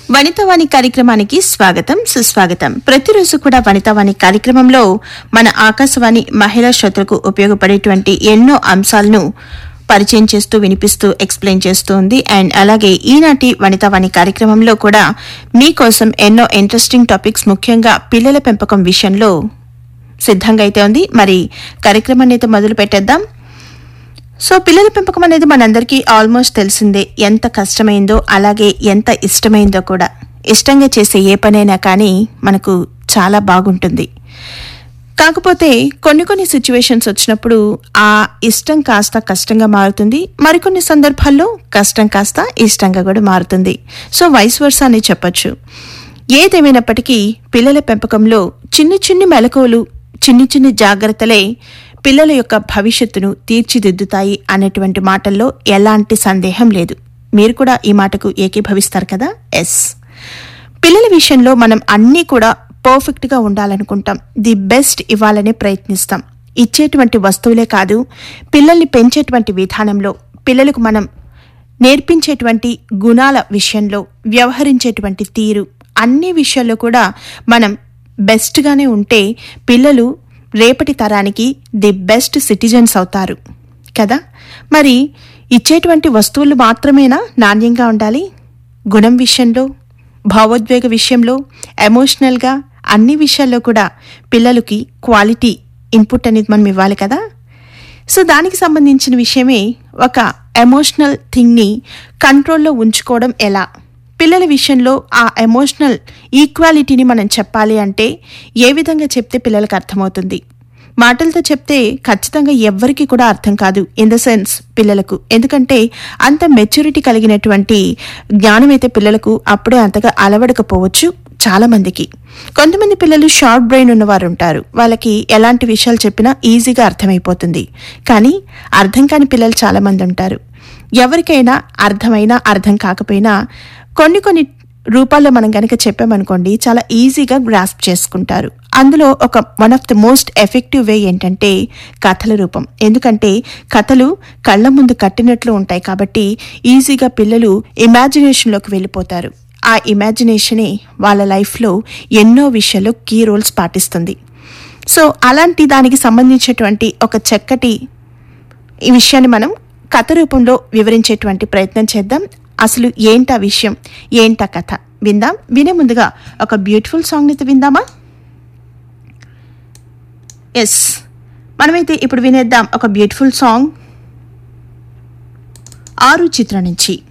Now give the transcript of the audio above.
వనితవాణి కార్యక్రమానికి స్వాగతం సుస్వాగతం ప్రతిరోజు కూడా వనితవాణి కార్యక్రమంలో మన ఆకాశవాణి మహిళా శ్రోతలకు ఉపయోగపడేటువంటి ఎన్నో అంశాలను పరిచయం చేస్తూ వినిపిస్తూ ఎక్స్ప్లెయిన్ చేస్తూ ఉంది అండ్ అలాగే ఈనాటి వనితవాణి కార్యక్రమంలో కూడా మీకోసం ఎన్నో ఇంట్రెస్టింగ్ టాపిక్స్ ముఖ్యంగా పిల్లల పెంపకం విషయంలో సిద్ధంగా అయితే ఉంది మరి కార్యక్రమాన్ని అయితే మొదలు పెట్టేద్దాం సో పిల్లల పెంపకం అనేది మనందరికీ ఆల్మోస్ట్ తెలిసిందే ఎంత కష్టమైందో అలాగే ఎంత ఇష్టమైందో కూడా ఇష్టంగా చేసే ఏ పనైనా కానీ మనకు చాలా బాగుంటుంది కాకపోతే కొన్ని కొన్ని సిచ్యువేషన్స్ వచ్చినప్పుడు ఆ ఇష్టం కాస్త కష్టంగా మారుతుంది మరికొన్ని సందర్భాల్లో కష్టం కాస్త ఇష్టంగా కూడా మారుతుంది సో వైస్ వర్స అని చెప్పొచ్చు ఏదేమైనప్పటికీ పిల్లల పెంపకంలో చిన్ని చిన్ని మెలకువలు చిన్ని చిన్ని జాగ్రత్తలే పిల్లల యొక్క భవిష్యత్తును తీర్చిదిద్దుతాయి అనేటువంటి మాటల్లో ఎలాంటి సందేహం లేదు మీరు కూడా ఈ మాటకు ఏకీభవిస్తారు కదా ఎస్ పిల్లల విషయంలో మనం అన్నీ కూడా పర్ఫెక్ట్గా ఉండాలనుకుంటాం ది బెస్ట్ ఇవ్వాలనే ప్రయత్నిస్తాం ఇచ్చేటువంటి వస్తువులే కాదు పిల్లల్ని పెంచేటువంటి విధానంలో పిల్లలకు మనం నేర్పించేటువంటి గుణాల విషయంలో వ్యవహరించేటువంటి తీరు అన్ని విషయాల్లో కూడా మనం బెస్ట్గానే ఉంటే పిల్లలు రేపటి తరానికి ది బెస్ట్ సిటిజన్స్ అవుతారు కదా మరి ఇచ్చేటువంటి వస్తువులు మాత్రమేనా నాణ్యంగా ఉండాలి గుణం విషయంలో భావోద్వేగ విషయంలో ఎమోషనల్గా అన్ని విషయాల్లో కూడా పిల్లలకి క్వాలిటీ ఇన్పుట్ అనేది మనం ఇవ్వాలి కదా సో దానికి సంబంధించిన విషయమే ఒక ఎమోషనల్ థింగ్ని కంట్రోల్లో ఉంచుకోవడం ఎలా పిల్లల విషయంలో ఆ ఎమోషనల్ ఈక్వాలిటీని మనం చెప్పాలి అంటే ఏ విధంగా చెప్తే పిల్లలకు అర్థమవుతుంది మాటలతో చెప్తే ఖచ్చితంగా ఎవ్వరికి కూడా అర్థం కాదు ఇన్ ద సెన్స్ పిల్లలకు ఎందుకంటే అంత మెచ్యూరిటీ కలిగినటువంటి జ్ఞానం అయితే పిల్లలకు అప్పుడే అంతగా అలవడకపోవచ్చు చాలా మందికి కొంతమంది పిల్లలు షార్ట్ బ్రెయిన్ ఉన్నవారు ఉంటారు వాళ్ళకి ఎలాంటి విషయాలు చెప్పినా ఈజీగా అర్థమైపోతుంది కానీ అర్థం కాని పిల్లలు చాలా మంది ఉంటారు ఎవరికైనా అర్థమైనా అర్థం కాకపోయినా కొన్ని కొన్ని రూపాల్లో మనం కనుక చెప్పామనుకోండి చాలా ఈజీగా గ్రాస్ప్ చేసుకుంటారు అందులో ఒక one of the most effective way ఏంటంటే కథల రూపం ఎందుకంటే కథలు కళ్ళ ముందు కట్టినట్లు ఉంటాయి కాబట్టి ఈజీగా పిల్లలు ఇమాజినేషన్లోకి వెళ్ళిపోతారు ఆ ఇమాజినేషనే వాళ్ళ లైఫ్లో ఎన్నో విషయాల్లో కీ రోల్స్ పాటిస్తుంది సో అలాంటి దానికి సంబంధించినటువంటి ఒక చక్కటి ఈ విషయాన్ని మనం కథ రూపంలో వివరించేటువంటి ప్రయత్నం చేద్దాం అసలు ఏంటా విషయం ఏంటా కథ విందాం వినే ముందుగా ఒక బ్యూటిఫుల్ సాంగ్ అయితే విందామా ఎస్ మనమైతే ఇప్పుడు వినేద్దాం ఒక బ్యూటిఫుల్ సాంగ్ ఆరు చిత్రం నుంచి